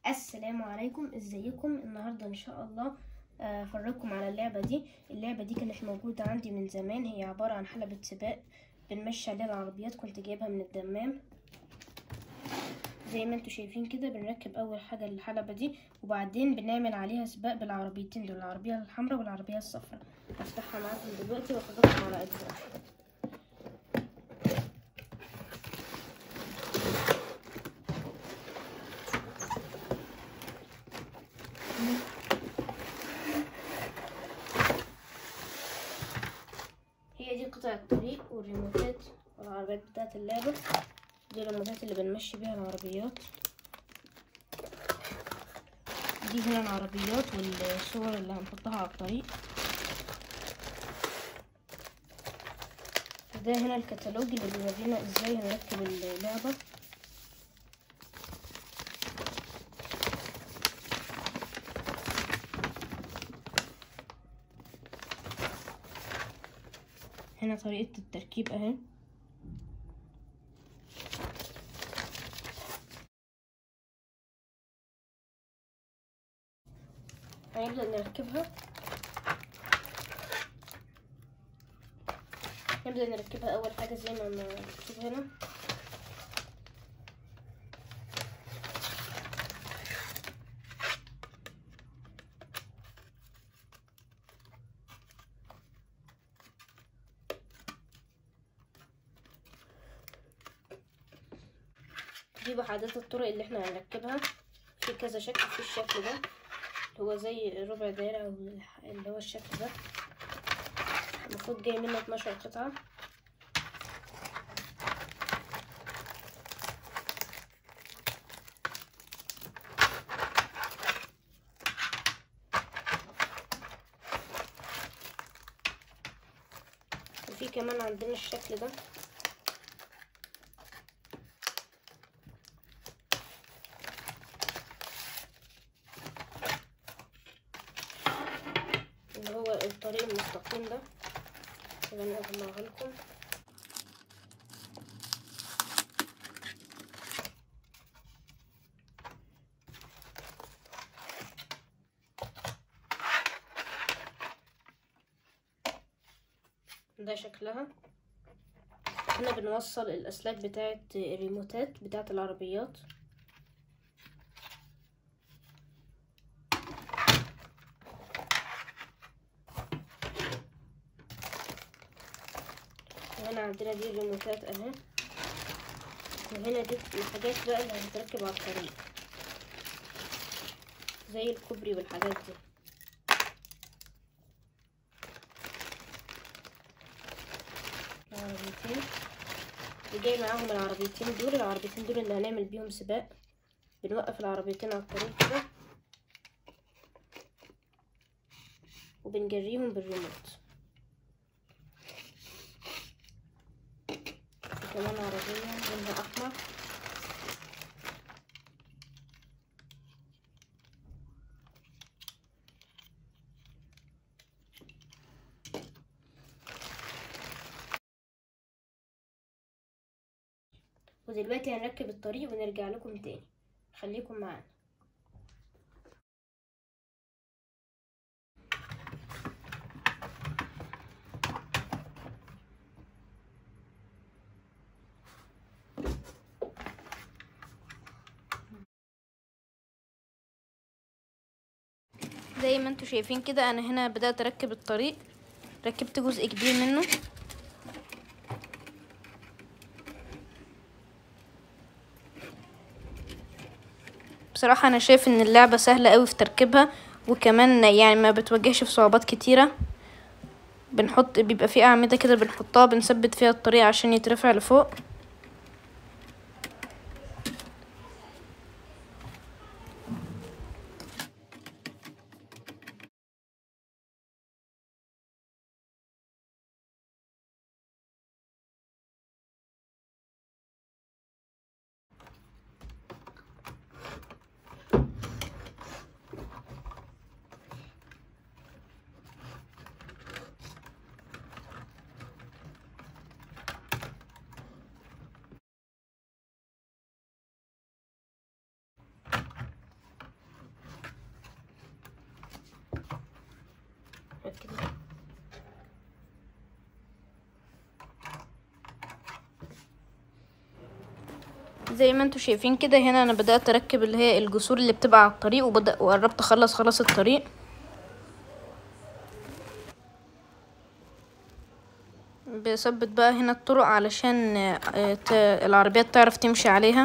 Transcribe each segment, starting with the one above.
السلام عليكم ازيكم النهارده ان شاء الله آه، افرجكم على اللعبه دي اللعبه دي كانت موجوده عندي من زمان هي عباره عن حلبة سباق بنمشي عليها العربيات كنت جايبها من الدمام زي ما انتوا شايفين كده بنركب اول حاجه الحلبة دي وبعدين بنعمل عليها سباق بالعربيتين دول العربيه الحمراء والعربيه الصفراء هفتحها معاكم دلوقتي وافرجكم على اجزاء هي دي قطع الطريق والريموتات والعربيات بتاعت اللعبة دي الريموتات اللي بنمشي بيها العربيات دي هنا العربيات والصور اللي هنحطها على الطريق ده هنا الكتالوج اللي بيورينا ازاي هنركب اللعبة هنا طريقة التركيب اهي هنبدأ نركبها نبدأ نركبها أول حاجة زي ما مكتوب هنا دي وحدات الطرق اللي احنا هنركبها في كذا شكل في الشكل ده اللي هو زي ربع دايرة او اللي هو الشكل ده المفروض جاي منه 12 قطعة وفي كمان عندنا الشكل ده اللي هو الطريق المستقيم ده خليني اجمعها لكم ده شكلها هنا بنوصل الاسلاك بتاعه الريموتات بتاعه العربيات وهنا عندنا دي الريموتات اهي وهنا دي الحاجات بقى اللي هتتركب على الطريق زي الكوبري والحاجات دي العربيتين اللي جاي معاهم العربيتين دول العربيتين دول اللي هنعمل بيهم سباق بنوقف العربيتين على الطريق كده وبنجريهم بالريموت كمان عربية لونها أحمر ودلوقتي هنركب الطريق ونرجع لكم تاني خليكم معانا زي ما انتوا شايفين كده انا هنا بدأت اركب الطريق ركبت جزء كبير منه بصراحة انا شايف ان اللعبة سهلة قوي في تركيبها وكمان يعني ما بتواجهش في صعوبات كتيرة بنحط بيبقى في اعمدة كده بنحطها بنثبت فيها الطريق عشان يترفع لفوق زي ما انتوا شايفين كده هنا انا بدأت اركب اللي هي الجسور اللي بتبقى على الطريق وبدأ وقربت اخلص خلاص الطريق بثبت بقى هنا الطرق علشان آه، ت- العربيات تعرف تمشي عليها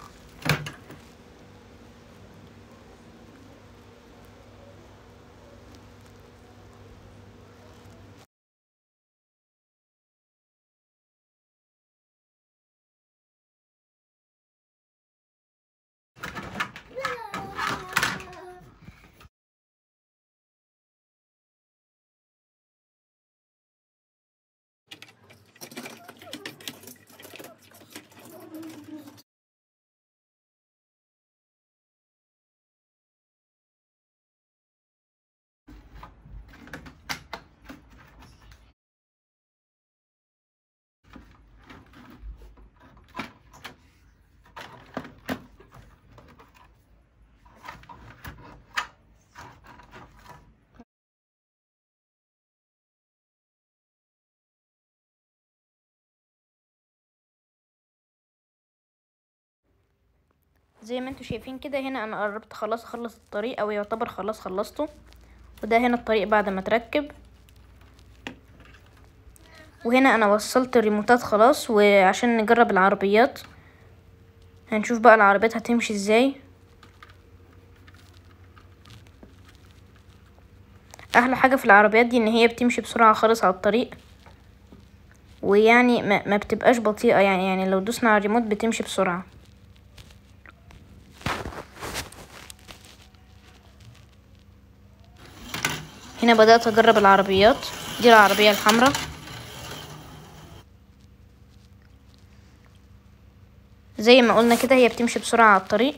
زي ما انتوا شايفين كده هنا انا قربت خلاص اخلص الطريق او يعتبر خلاص خلصته وده هنا الطريق بعد ما تركب وهنا انا وصلت الريموتات خلاص وعشان نجرب العربيات هنشوف بقى العربيات هتمشي ازاي احلى حاجة في العربيات دي ان هي بتمشي بسرعة خالص على الطريق ويعني ما, ما بتبقاش بطيئة يعني يعني لو دوسنا على الريموت بتمشي بسرعة هنا بدأت أجرب العربيات دي العربية الحمراء زي ما قلنا كده هي بتمشي بسرعة على الطريق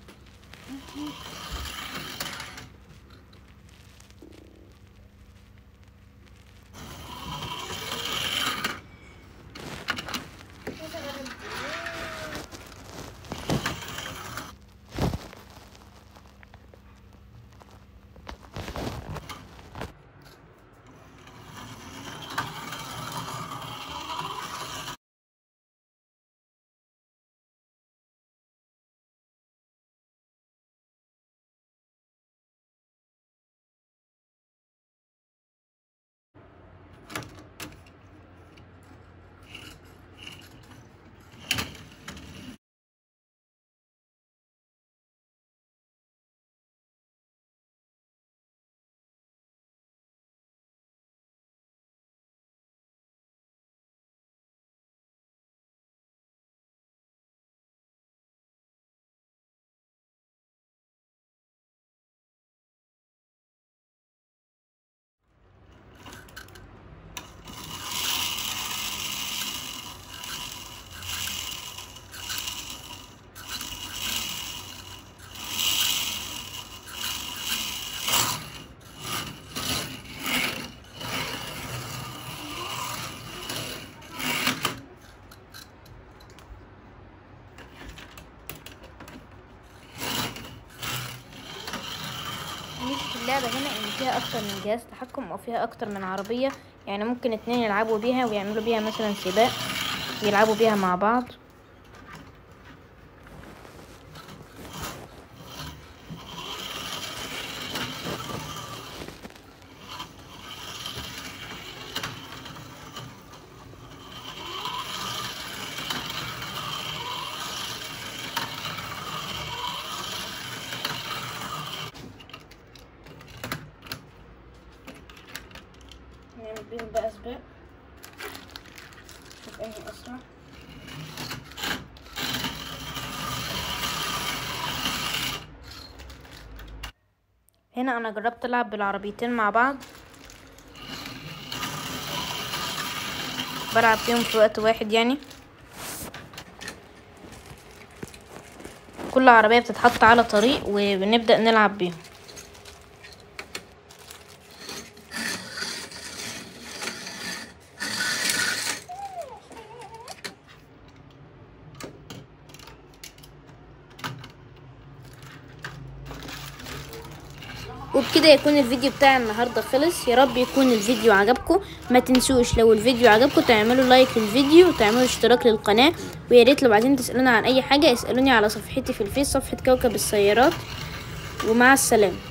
ميزة اللعبة هنا ان فيها اكتر من جهاز تحكم او فيها اكتر من عربية يعني ممكن اتنين يلعبوا بيها ويعملوا بيها مثلا سباق يلعبوا بيها مع بعض نعمل بيهم بقى سباق شوف انهي اسرع هنا انا جربت العب بالعربيتين مع بعض بلعب فيهم في وقت واحد يعني كل عربية بتتحط على طريق وبنبدأ نلعب بيهم وبكده يكون الفيديو بتاع النهارده خلص يا رب يكون الفيديو عجبكم ما تنسوش لو الفيديو عجبكم تعملوا لايك للفيديو وتعملوا اشتراك للقناه ويا ريت لو عايزين تسالونا عن اي حاجه اسالوني على صفحتي في الفيس صفحه كوكب السيارات ومع السلامه